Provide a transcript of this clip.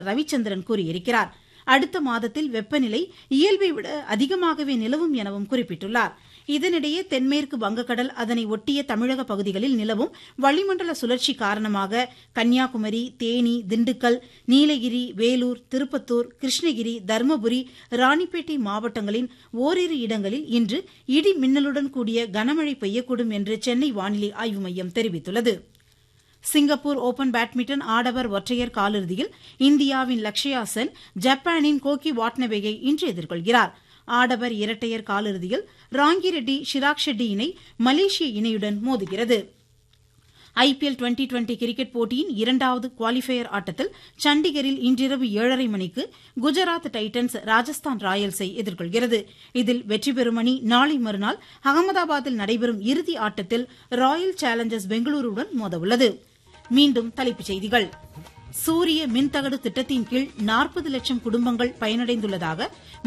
ரவிச்சந்திரன் கூறியிருக்கிறார் அடுத்த மாதத்தில் வெப்பநிலை இயல்பை விட அதிகமாகவே நிலவும் எனவும் குறிப்பிட்டுள்ளார் இதனிடையே தென்மேற்கு வங்கக்கடல் அதனை ஒட்டிய தமிழக பகுதிகளில் நிலவும் வளிமண்டல சுழற்சி காரணமாக கன்னியாகுமரி தேனி திண்டுக்கல் நீலகிரி வேலூர் திருப்பத்தூர் கிருஷ்ணகிரி தருமபுரி ராணிப்பேட்டை மாவட்டங்களின் ஓரிரு இடங்களில் இன்று இடி மின்னலுடன் கூடிய கனமழை பெய்யக்கூடும் என்று சென்னை வானிலை ஆய்வு மையம் தெரிவித்துள்ளது சிங்கப்பூர் ஓபன் பேட்மிண்டன் ஆடவர் ஒற்றையர் காலிறுதியில் இந்தியாவின் லக்ஷயா சென் ஜப்பானின் கோகி வாட்னபேயை இன்று எதிர்கொள்கிறார் ஆடவர் இரட்டையர் காலிறுதியில் ராங்கிரெட்டி ஷிராக் ஷெட்டி இணை மலேசிய இணையுடன் மோதுகிறது ஐபிஎல் டுவெண்டி டுவெண்டி கிரிக்கெட் போட்டியின் இரண்டாவது குவாலிஃபயர் ஆட்டத்தில் சண்டிகரில் இன்றிரவு ஏழரை மணிக்கு குஜராத் டைட்டன்ஸ் ராஜஸ்தான் ராயல்ஸை எதிர்கொள்கிறது இதில் வெற்றி பெறும் அணி நாளை மறுநாள் அகமதாபாத்தில் நடைபெறும் இறுதி ஆட்டத்தில் ராயல் சேலஞ்சர்ஸ் பெங்களூருடன் மோதவுள்ளது மீண்டும் தலைப்புச் செய்திகள் சூரிய மின்தகடு திட்டத்தின் கீழ் நாற்பது லட்சம் குடும்பங்கள் பயனடைந்துள்ளதாக